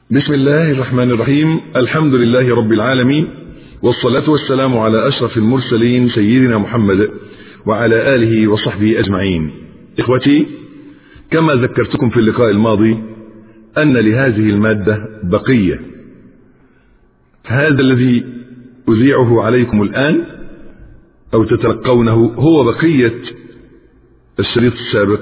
بسم الله الرحمن الرحيم الحمد لله رب العالمين والصلاة والسلام على أشرف المرسلين سيدنا محمد وعلى آله وصحبه أجمعين إخوتي كما ذكرتكم في اللقاء الماضي أن لهذه المادة بقية هذا الذي أذيعه عليكم الآن أو تتلقونه هو بقية الشريط السابق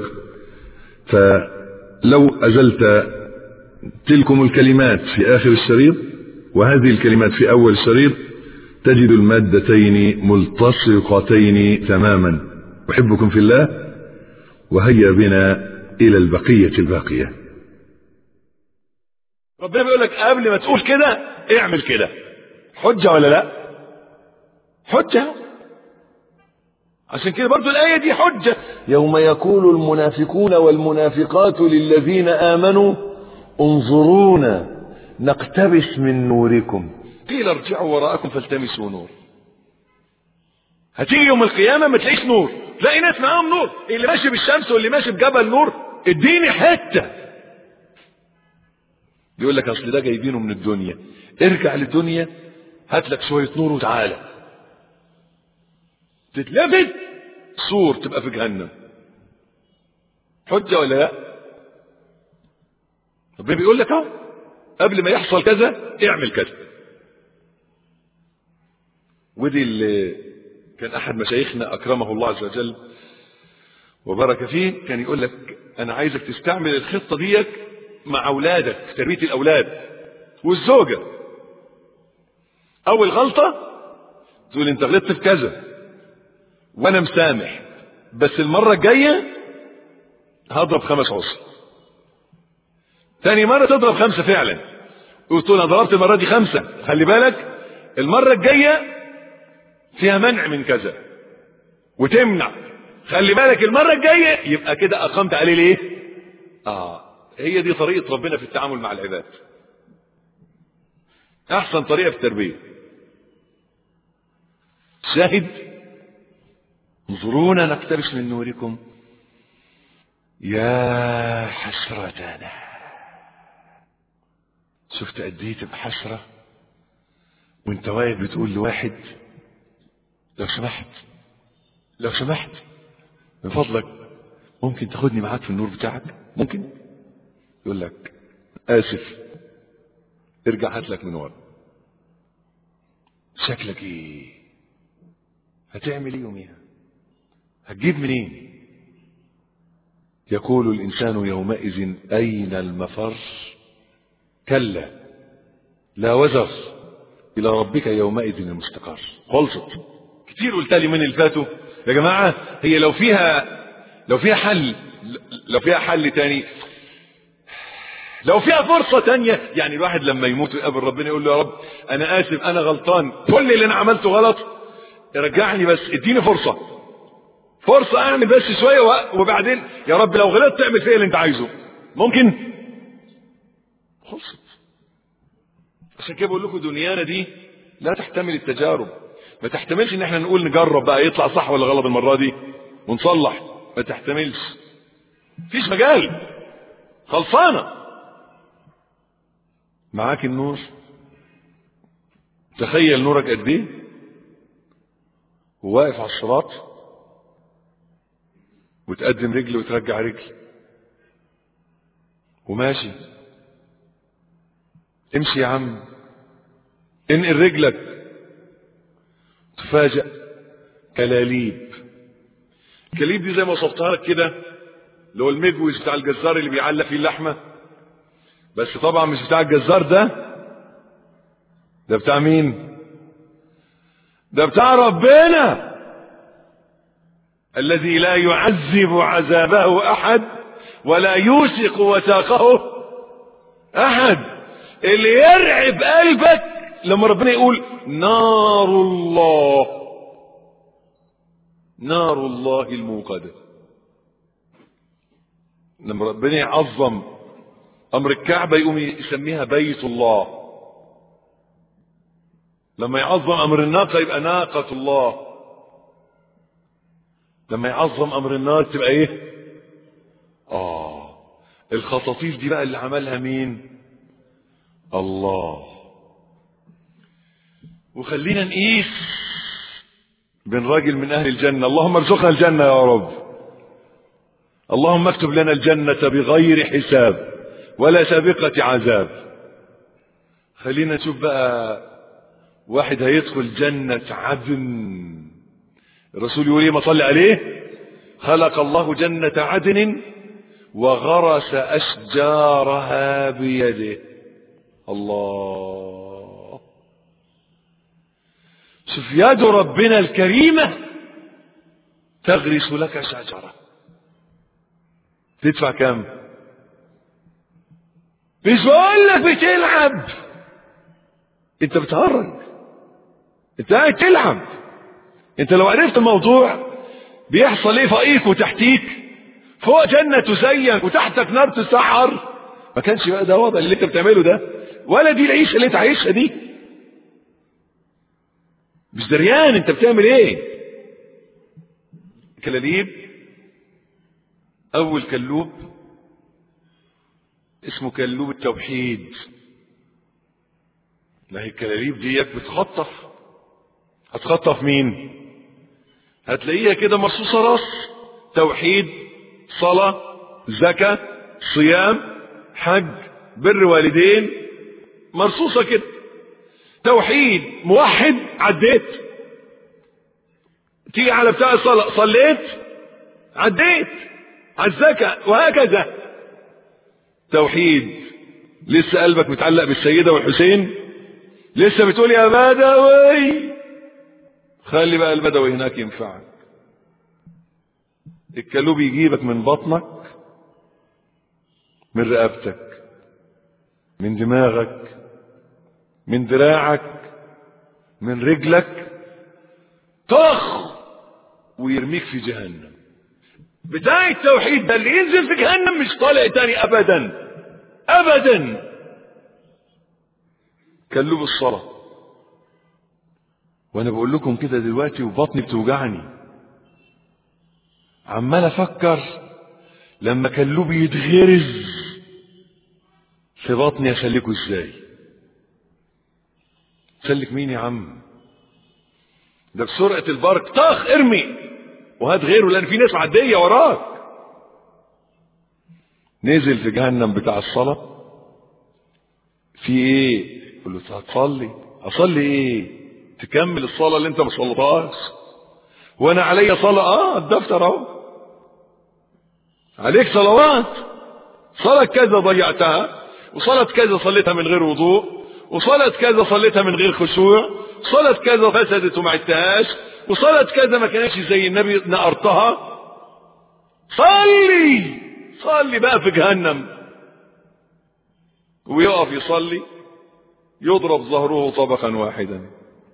فلو أزلت تلكم الكلمات في آخر الشريط وهذه الكلمات في أول الشريط تجد المادتين ملتصقتين تماما أحبكم في الله وهيا بنا إلى البقية الباقية ربنا بيقول لك قبل ما تقول كده اعمل كده حجة ولا لا حجة عشان كده برضو الآية دي حجة يوم يقول المنافقون والمنافقات للذين آمنوا انظرونا نقتبس من نوركم قيل ارجعوا وراءكم فالتمسوا نور هتيجي يوم القيامة ما تلاقيش نور تلاقي ناس معاهم نور اللي ماشي بالشمس واللي ماشي بجبل نور اديني حتة يقول لك اصل ده جايبينه من الدنيا ارجع للدنيا هات لك شوية نور وتعالى تتلفت سور تبقى في جهنم حجة ولا لا ربنا بيقول لك اهو قبل ما يحصل كذا اعمل كذا ودي اللي كان احد مشايخنا اكرمه الله عز وجل وبارك فيه كان يقول لك انا عايزك تستعمل الخطه ديت مع اولادك في تربيه الاولاد والزوجه اول غلطه تقول انت غلطت في كذا وانا مسامح بس المره الجايه هضرب خمس عصر تاني مرة تضرب خمسة فعلا وتقول انا ضربت المرة دي خمسة خلي بالك المرة الجاية فيها منع من كذا وتمنع خلي بالك المرة الجاية يبقى كده أقمت عليه ليه آه هي دي طريقة ربنا في التعامل مع العباد أحسن طريقة في التربية شاهد انظرونا نقتبس من نوركم يا حسرتنا شفت قد ايه تبقى حسره وانت واقف بتقول لواحد لو سمحت لو سمحت من فضلك ممكن تاخدني معاك في النور بتاعك ممكن يقول لك اسف ارجع هات لك من ورا شكلك ايه هتعمل ايه يوميها هتجيب منين يقول الانسان يومئذ اين المفر كلا لا وزر الى ربك يومئذ المستقر خلصت كتير قلت لي من اللي فاتوا يا جماعه هي لو فيها لو فيها حل لو فيها حل تاني لو فيها فرصة تانية يعني الواحد لما يموت ويقابل ربنا يقول له يا رب أنا آسف أنا غلطان كل اللي أنا عملته غلط رجعني بس اديني فرصة فرصة أعمل بس شوية وبعدين يا رب لو غلطت تعمل فيا اللي أنت عايزه ممكن خلصت عشان كده بقول لكم دنيانا دي لا تحتمل التجارب ما تحتملش ان احنا نقول نجرب بقى يطلع صح ولا غلط المره دي ونصلح ما تحتملش مفيش مجال خلصانه معاك النور تخيل نورك قد ايه وواقف على الصراط وتقدم رجل وترجع رجل وماشي امشي يا عم انقل رجلك تفاجأ كلاليب الكلاليب دي زي ما وصفتها لك كده اللي هو المجوز بتاع الجزار اللي بيعلق فيه اللحمه بس طبعا مش بتاع الجزار ده ده بتاع مين ده بتاع ربنا الذي لا يعذب عذابه احد ولا يوثق وثاقه احد اللي يرعب قلبك لما ربنا يقول نار الله نار الله الموقدة لما ربنا يعظم امر الكعبة يقوم يسميها بيت الله لما يعظم امر الناقة يبقى ناقة الله لما يعظم امر النار تبقى ايه اه الخطاطيف دي بقى اللي عملها مين الله وخلينا نقيس بين راجل من اهل الجنة اللهم ارزقنا الجنة يا رب اللهم اكتب لنا الجنة بغير حساب ولا سابقة عذاب خلينا نشوف بقى واحد هيدخل جنة عدن الرسول يقول ايه ما صلي عليه خلق الله جنة عدن وغرس أشجارها بيده الله شوف يد ربنا الكريمة تغرس لك شجرة تدفع كم مش بقول لك بتلعب انت بتهرج انت قاعد تلعب انت لو عرفت الموضوع بيحصل ايه فوقيك وتحتيك فوق جنة تزين وتحتك نار تسحر ما كانش بقى ده وضع اللي انت بتعمله ده ولا دي العيشة اللي انت عايشها دي مش دريان انت بتعمل ايه كلاليب اول كلوب اسمه كلوب التوحيد ما هي الكلاليب ديت بتخطف هتخطف مين هتلاقيها كده مرصوصة راس توحيد صلاة زكاة صيام حج بر والدين مرصوصة كده توحيد موحد عديت تيجي على بتاع الصلاة صليت عديت على الزكاة وهكذا توحيد لسه قلبك متعلق بالسيدة والحسين لسه بتقول يا بدوي خلي بقى البدوي هناك ينفعك الكلوب يجيبك من بطنك من رقبتك من دماغك من دراعك من رجلك طخ ويرميك في جهنم بتاع التوحيد ده اللي ينزل في جهنم مش طالع تاني ابدا ابدا كلوب الصلاة وانا بقول لكم كده دلوقتي وبطني بتوجعني عمال افكر لما كلوبي يتغرز في بطني اسلكه ازاي سلك مين يا عم ده بسرعة البرق طخ ارمي وهات غيره لان في ناس معدية وراك نزل في جهنم بتاع الصلاة في ايه يقول له هتصلي اصلي ايه تكمل الصلاة اللي انت ما صليتهاش وانا عليا صلاة اه الدفتر اهو عليك صلوات صلاة كذا ضيعتها وصلاة كذا صليتها من غير وضوء وصلاة كذا صليتها من غير خشوع صلاة كذا فسدت وما عدتهاش وصلاة كذا ما كانتش زي النبي نقرتها صلي صلي بقى في جهنم ويقف يصلي يضرب ظهره طبقا واحدا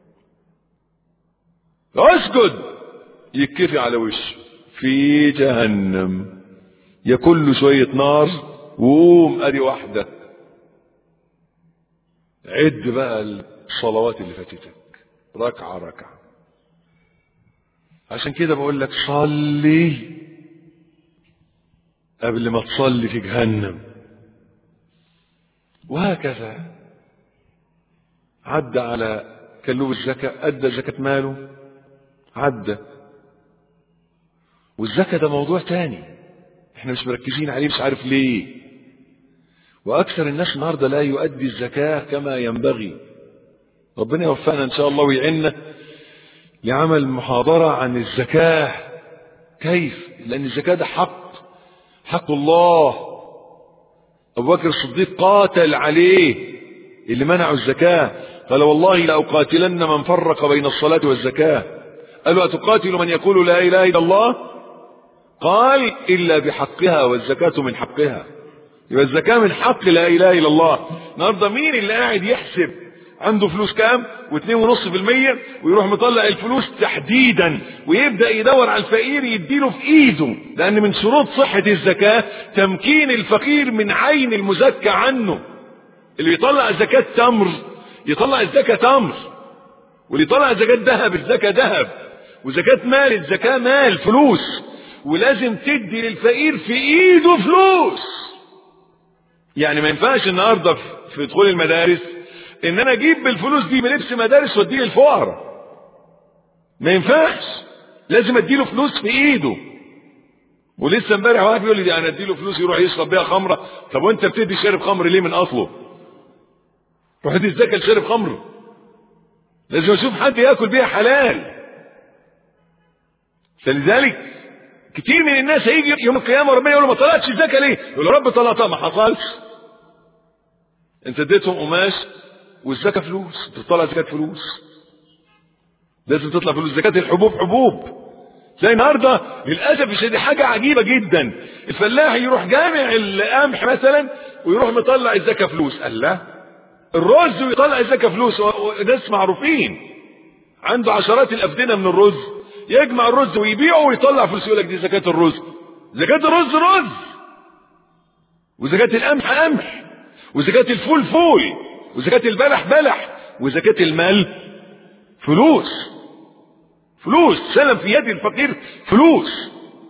اسجد يكفي على وشه في جهنم يا كل شوية نار وقوم ادي واحدة عد بقى الصلوات اللي فاتتك ركعة ركعة عشان كده بقول لك صلي قبل ما تصلي في جهنم وهكذا عدى على كلوب الزكاة أدى زكاة ماله عدى والزكاة ده موضوع تاني احنا مش مركزين عليه مش عارف ليه واكثر الناس النهارده لا يؤدي الزكاة كما ينبغي ربنا يوفقنا ان شاء الله ويعيننا لعمل محاضرة عن الزكاة كيف لان الزكاة ده حق حق الله ابو بكر الصديق قاتل عليه اللي منعوا الزكاة قال والله لأقاتلن من فرق بين الصلاة والزكاة قالوا أتقاتل من يقول لا إله إلا الله قال إلا بحقها والزكاة من حقها يبقى الزكاة من حق لا إله إلا الله النهارده مين اللي قاعد يحسب عنده فلوس كام واثنين ونص في المية ويروح مطلع الفلوس تحديدا ويبدأ يدور على الفقير يديله في ايده لان من شروط صحة الزكاة تمكين الفقير من عين المزكى عنه اللي يطلع زكاة تمر يطلع الزكاة تمر واللي يطلع زكاة ذهب الزكاة ذهب وزكاة مال الزكاة مال فلوس ولازم تدي للفقير في ايده فلوس يعني ما ينفعش النهارده في دخول المدارس ان انا اجيب بالفلوس دي بلبس مدارس واديه للفقراء ما ينفعش لازم اديله فلوس في ايده ولسه امبارح واحد بيقول لي انا اديله فلوس يروح يشرب بيها خمره طب وانت بتدي شارب خمر ليه من اصله روح ادي الزكاه لشارب خمر لازم اشوف حد ياكل بيها حلال فلذلك كتير من الناس هيجي يوم القيامه ربنا يقول له ما طلعتش الزكاه ليه؟ يقول له رب طلعتها ما حصلش انت اديتهم قماش والزكاه فلوس بتطلع زكاه فلوس لازم تطلع فلوس زكاه الحبوب حبوب زي النهارده للاسف الشديد حاجه عجيبه جدا الفلاح يروح جامع القمح مثلا ويروح مطلع الزكاه فلوس قال لا الرز ويطلع الزكاه فلوس وناس معروفين عنده عشرات الافدنه من الرز يجمع الرز ويبيعه ويطلع فلوس يقول لك دي زكاه الرز زكاه الرز رز وزكاه القمح قمح وزكاه الفول فول وزكاه البلح بلح وزكاه المال فلوس فلوس سلم في يد الفقير فلوس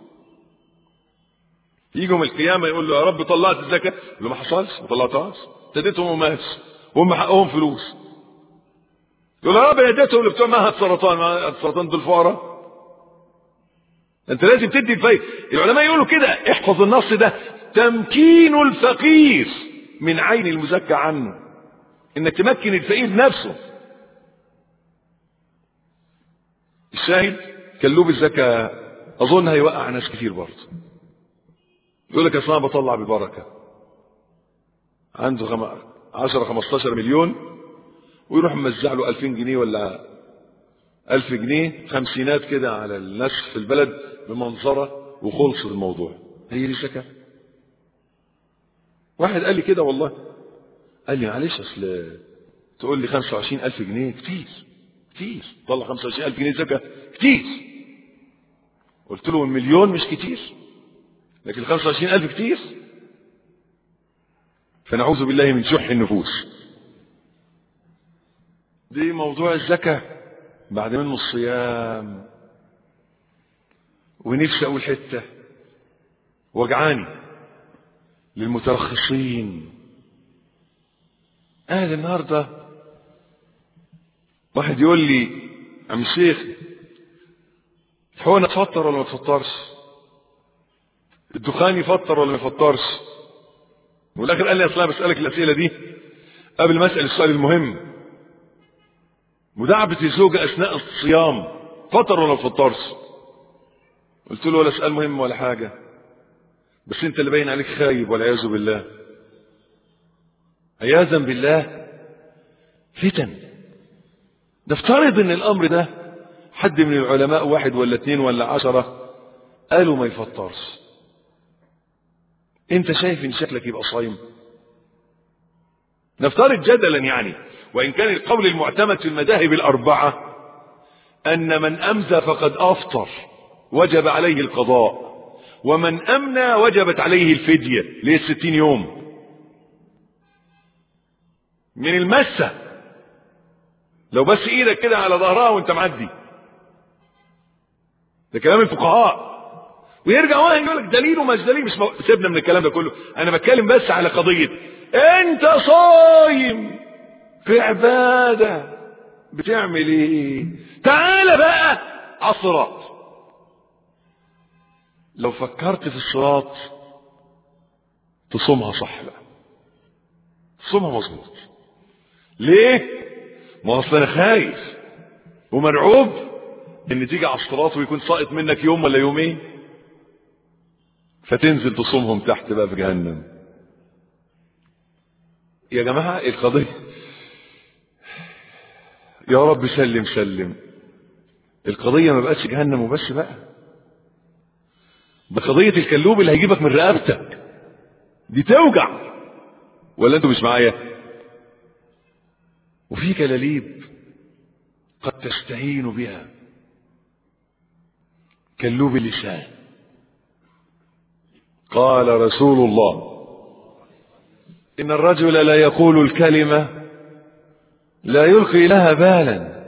يجي يوم القيامة يقول له يا رب طلعت الزكاة يقول له ما حصلش ما طلعتهاش ابتديتهم قماش وهم حقهم فلوس يقول له يا رب انا اديتهم اللي بتوع معهد سرطان معهد سرطان دول فقراء انت لازم تدي الفايدة العلماء يقولوا كده احفظ النص ده تمكين الفقير من عين المزكى عنه انك تمكن الفقير نفسه الشاهد كلوب الزكاة أظن هيوقع ناس كتير برضه يقول لك أصلا بطلع ببركة عنده خم... 10 15 مليون ويروح موزع له 2000 جنيه ولا 1000 جنيه خمسينات كده على الناس في البلد بمنظرة وخلص الموضوع هي دي زكاة واحد قال لي كده والله قال لي معلش اصل تقول لي 25000 جنيه كتير كتير طلع 25000 جنيه زكاة كتير قلت له المليون مش كتير لكن 25000 كتير فنعوذ بالله من شح النفوس دي موضوع الزكاة بعد منه الصيام ونفسي اقول حتة وجعاني للمترخصين قاعد النهارده واحد يقول لي عم الشيخ هو انا اتفطر ولا ما اتفطرش الدخان يفطر ولا ما يفطرش والاخر قال لي اصل انا بسالك الاسئله دي قبل ما اسال السؤال المهم مداعبه الزوجه اثناء الصيام فطر ولا ما فطرش قلت له ولا سؤال مهم ولا حاجه بس انت اللي باين عليك خايب والعياذ بالله عياذا بالله فتن نفترض ان الامر ده حد من العلماء واحد ولا اتنين ولا عشرة قالوا ما يفطرش انت شايف ان شكلك يبقى صايم نفترض جدلا يعني وان كان القول المعتمد في المذاهب الاربعة ان من امزى فقد افطر وجب عليه القضاء ومن امنى وجبت عليه الفدية ليه الستين يوم من المسه لو بس ايدك كده على ظهرها وانت معدي ده كلام الفقهاء ويرجع واحد يقول لك دليل ومش دليل مش مو... سيبنا من الكلام ده كله انا بتكلم بس على قضيه انت صايم في عباده بتعمل ايه تعال بقى على الصراط لو فكرت في الصراط تصومها صح بقى تصومها مظبوط ليه ما اصل انا خايف ومرعوب ان تيجي على الصراط ويكون ساقط منك يوم ولا يومين فتنزل تصومهم تحت بقى في جهنم يا جماعة القضية يا رب سلم سلم القضية ما بقتش جهنم وبس بقى ده قضية الكلوب اللي هيجيبك من رقبتك دي توجع ولا انتوا مش معايا وفي كلاليب قد تستهين بها كلوب اللسان قال رسول الله إن الرجل لا يقول الكلمة لا يلقي لها بالا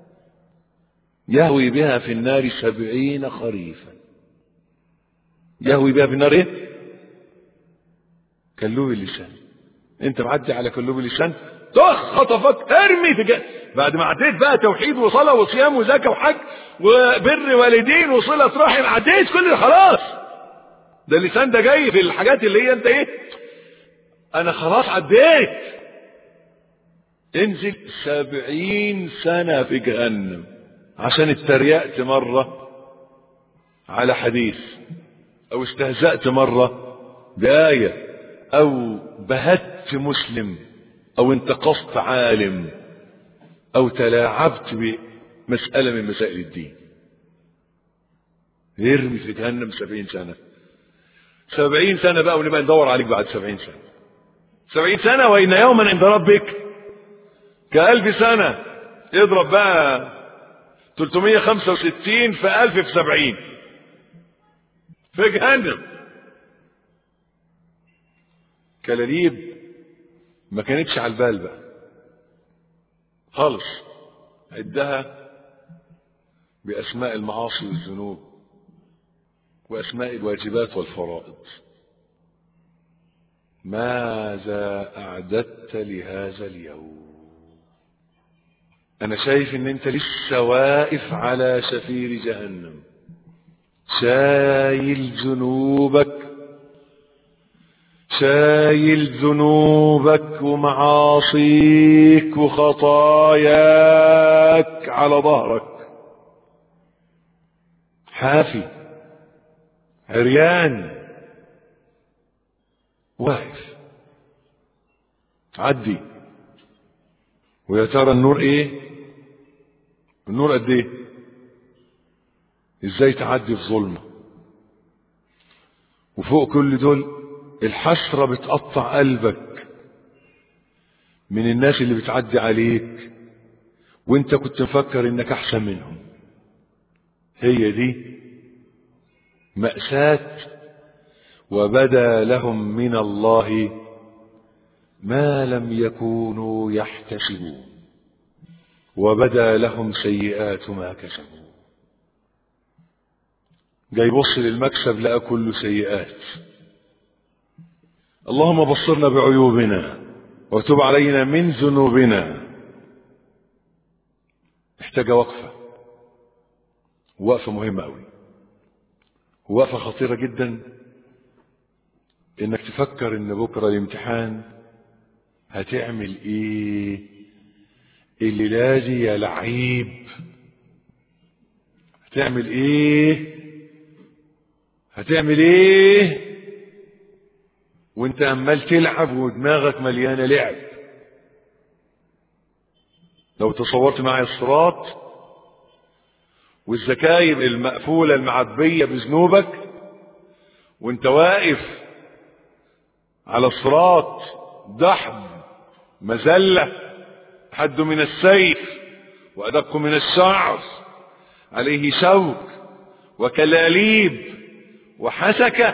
يهوي بها في النار سبعين خريفا يهوي بها في النار ايه كلوب اللسان انت معدي على كلوب اللسان طخ خطفك ارمي في جهة. بعد ما عديت بقى توحيد وصلاة وصيام وزكاة وحج وبر والدين وصلة رحم عديت كل ده خلاص ده اللسان ده جاي في الحاجات اللي هي انت ايه انا خلاص عديت انزل سبعين سنة في جهنم عشان اتريقت مرة على حديث او استهزأت مرة بآية او بهت مسلم او انتقصت عالم او تلاعبت بمسألة من مسائل الدين يرمي في جهنم سبعين سنة سبعين سنة بقى ونبقى ندور عليك بعد سبعين سنة سبعين سنة وإن يوما عند ربك كألف سنة اضرب بقى 365 في ألف في سبعين في جهنم كلاليب ما كانتش على البال بقى خالص عدها بأسماء المعاصي والذنوب وأسماء الواجبات والفرائض ماذا أعددت لهذا اليوم أنا شايف إن أنت لسه واقف على شفير جهنم شايل ذنوبك شايل ذنوبك ومعاصيك وخطاياك على ظهرك حافي عريان واقف عدي ويا ترى النور ايه النور قد ايه ازاي تعدي في ظلمه وفوق كل دول الحسره بتقطع قلبك من الناس اللي بتعدي عليك وانت كنت مفكر انك احسن منهم هي دي مأساة وبدا لهم من الله ما لم يكونوا يحتسبون وبدا لهم سيئات ما كسبوا جاي يبص للمكسب لقى كله سيئات اللهم بصرنا بعيوبنا وتب علينا من ذنوبنا محتاجة وقفة وقفة مهمة أوي وقفة خطيرة جدا انك تفكر ان بكرة الامتحان هتعمل ايه الليلة دي يا لعيب هتعمل ايه هتعمل ايه وانت عمال تلعب ودماغك مليانة لعب لو تصورت معي الصراط والزكاير المقفولة المعبية بذنوبك وانت واقف على الصراط دحض مزلة حد من السيف وأدق من الشعر عليه شوك وكلاليب وحسكة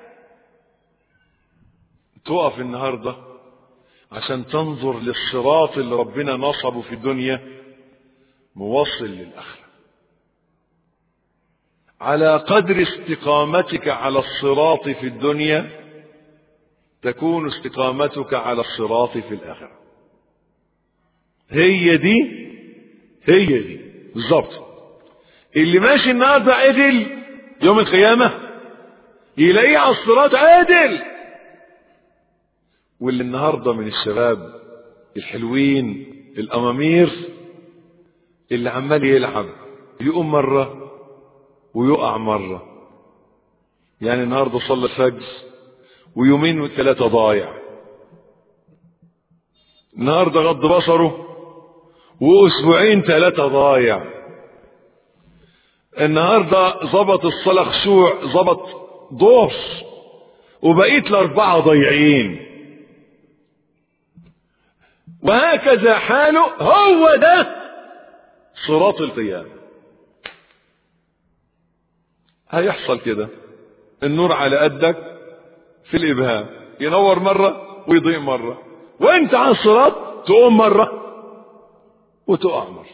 تقف النهاردة عشان تنظر للصراط اللي ربنا نصبه في الدنيا موصل للآخرة على قدر استقامتك على الصراط في الدنيا تكون استقامتك على الصراط في الآخرة هي دي هي دي بالظبط اللي ماشي النهارده عدل يوم القيامة يلاقيه على الصراط عادل واللي النهارده من الشباب الحلوين الأمامير اللي عمال يلعب يقوم مرة ويقع مرة يعني النهارده صلى الفجر ويومين والثلاثة ضايع النهارده غض بصره واسبوعين ثلاثة ضايع النهارده ظبط الصلاة خشوع ظبط ظهر وبقيت الأربعة ضايعين وهكذا حاله هو ده صراط القيامة هيحصل كده النور على قدك في الإبهام ينور مرة ويضيء مرة وانت على الصراط تقوم مرة وتقع مرة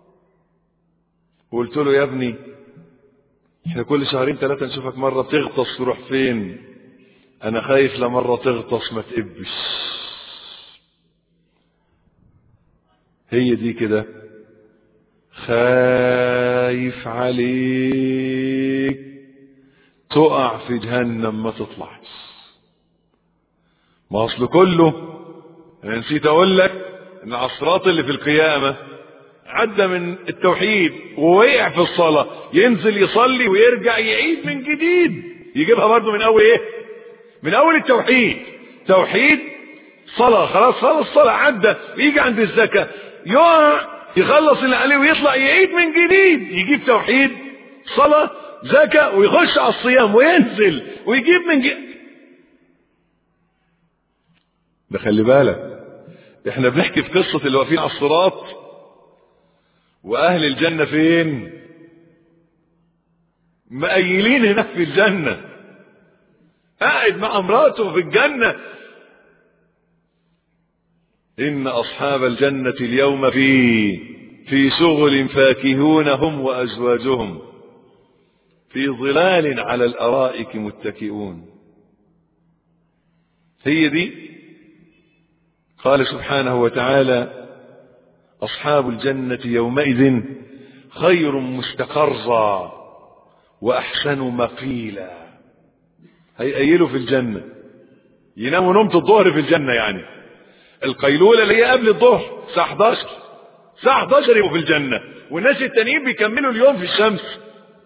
وقلت له يا ابني احنا كل شهرين ثلاثة نشوفك مرة بتغطس تروح فين انا خايف لمرة تغطس ما تقبش هي دي كده خايف عليك تقع في جهنم ما تطلعش ما اصل كله انا نسيت اقول لك ان العصرات اللي في القيامة عدى من التوحيد ووقع في الصلاة ينزل يصلي ويرجع يعيد من جديد يجيبها برضه من اول ايه من اول التوحيد توحيد صلاة خلاص خلاص الصلاة عدى ويجي عند الزكاة يقع يخلص اللي عليه ويطلع يعيد من جديد يجيب توحيد صلاة زكاة ويخش على الصيام وينزل ويجيب من جديد ده خلي بالك احنا بنحكي في قصة اللي واقفين على الصراط واهل الجنة فين مقيلين هناك في الجنة قاعد مع امراته في الجنة ان اصحاب الجنة اليوم في في شغل فاكهون هم وازواجهم في ظلال على الارائك متكئون هي دي قال سبحانه وتعالى اصحاب الجنة يومئذ خير مستقرا واحسن مقيلا هيقيلوا في الجنة يناموا نومة الظهر في الجنة يعني القيلولة اللي هي قبل الظهر الساعة 11 الساعة 11 يبقوا في الجنة والناس التانيين بيكملوا اليوم في الشمس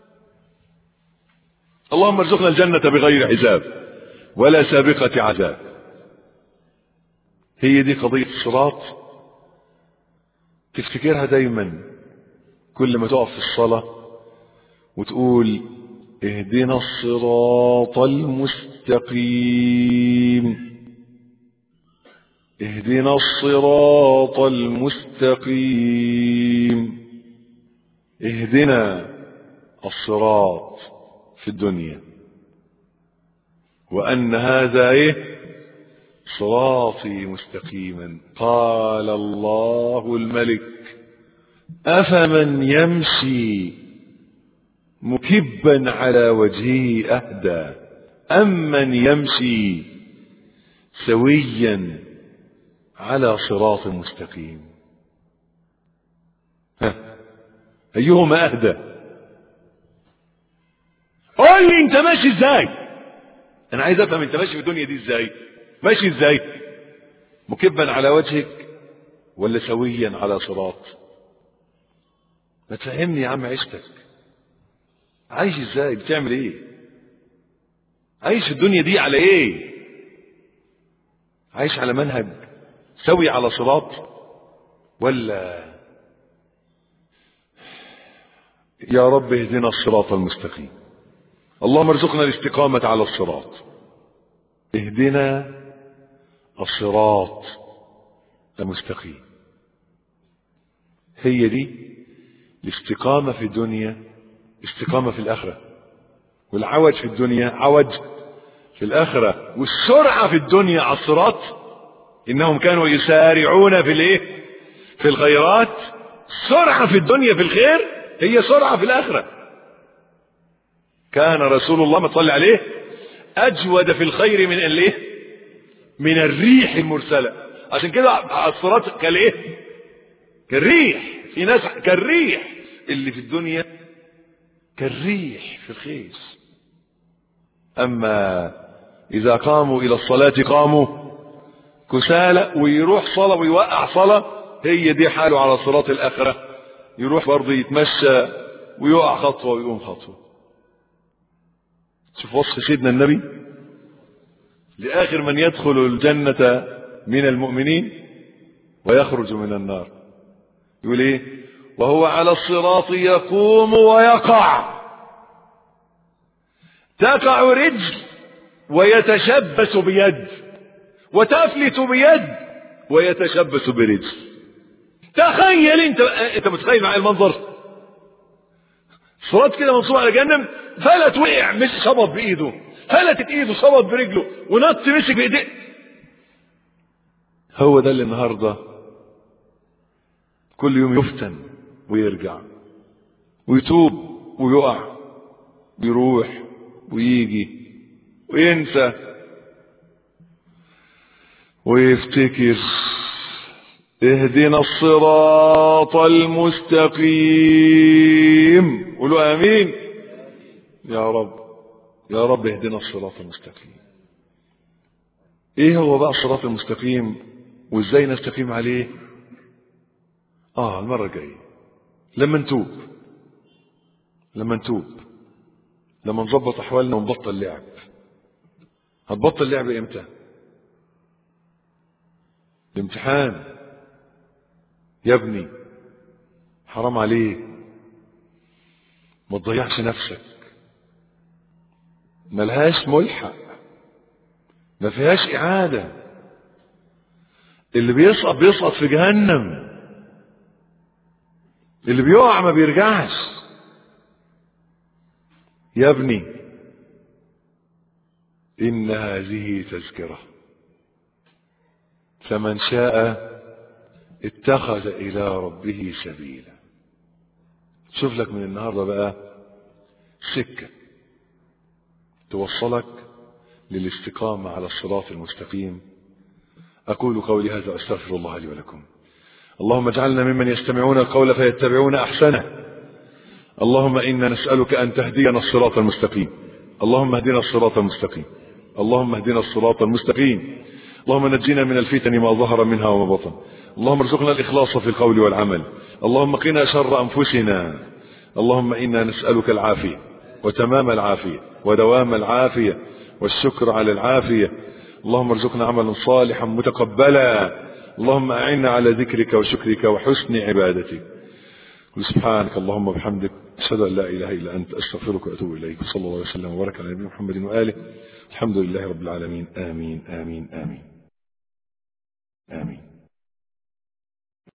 اللهم ارزقنا الجنة بغير حساب ولا سابقة عذاب هي دي قضية الصراط تفتكرها دايما كل ما تقف في الصلاة وتقول اهدنا الصراط المستقيم اهدنا الصراط المستقيم اهدنا الصراط في الدنيا وأن هذا ايه صراطي مستقيما قال الله الملك أفمن يمشي مكبا على وجهه أهدى أمن يمشي سويا على صراط مستقيم ها أيهما أهدى قول لي أنت ماشي إزاي أنا عايز أفهم أنت ماشي في الدنيا دي إزاي ماشي إزاي مكبا على وجهك ولا سويا على صراط ما تفهمني يا عم عيشتك عايش ازاي بتعمل ايه عايش الدنيا دي على ايه عايش على منهج سوي على صراط ولا يا رب اهدنا الصراط المستقيم اللهم ارزقنا الاستقامة على الصراط اهدنا الصراط المستقيم هي دي الاستقامة في الدنيا استقامة في الآخرة والعوج في الدنيا عوج في الآخرة والسرعة في الدنيا على الصراط إنهم كانوا يسارعون في الإيه في الخيرات سرعة في الدنيا في الخير هي سرعة في الآخرة كان رسول الله ما تصلي عليه أجود في الخير من الإيه من الريح المرسلة عشان كده على الصراط كالإيه كالريح في ناس كالريح اللي في الدنيا كالريح في الخير أما إذا قاموا إلى الصلاة قاموا كسالى ويروح صلاة ويوقع صلاة هي دي حاله على صراط الآخرة يروح برضه يتمشى ويقع خطوة ويقوم خطوة شوف وصف سيدنا النبي لآخر من يدخل الجنة من المؤمنين ويخرج من النار يقول ايه وهو على الصراط يقوم ويقع تقع رجل ويتشبث بيد وتفلت بيد ويتشبث برجل تخيل انت انت متخيل معايا المنظر صراط كده منصوب على جهنم فلت وقع مش شبط بايده فلتت ايده شبط برجله ونط مسك بايديه هو ده اللي النهارده كل يوم يفتن ويرجع ويتوب ويقع ويروح ويجي وينسى ويفتكر اهدنا الصراط المستقيم قولوا امين يا رب يا رب اهدنا الصراط المستقيم ايه هو بقى الصراط المستقيم وازاي نستقيم عليه اه المرة الجاية لما نتوب لما نتوب لما نظبط احوالنا ونبطل لعب هتبطل لعب امتى الامتحان يا ابني حرام عليك ما تضيعش نفسك ملهاش ملحق ما فيهاش إعادة اللي بيسقط بيسقط في جهنم اللي بيقع ما بيرجعش يا ابني إن هذه تذكرة فمن شاء اتخذ إلى ربه سبيلا شوف لك من النهاردة بقى سكة توصلك للاستقامة على الصراط المستقيم أقول قولي هذا أستغفر الله لي ولكم اللهم اجعلنا ممن يستمعون القول فيتبعون أحسنه اللهم إنا نسألك أن تهدينا الصراط المستقيم اللهم اهدنا الصراط المستقيم اللهم اهدنا الصراط المستقيم اللهم نجينا من الفتن ما ظهر منها وما بطن اللهم ارزقنا الإخلاص في القول والعمل اللهم قنا شر أنفسنا اللهم إنا نسألك العافية وتمام العافية ودوام العافية والشكر على العافية اللهم ارزقنا عملا صالحا متقبلا اللهم أعنا على ذكرك وشكرك وحسن عبادتك سبحانك اللهم وبحمدك أشهد أن لا إله إلا أنت أستغفرك وأتوب إليك صلى الله عليه وسلم وبارك على نبينا محمد وآله الحمد لله رب العالمين آمين آمين آمين آمين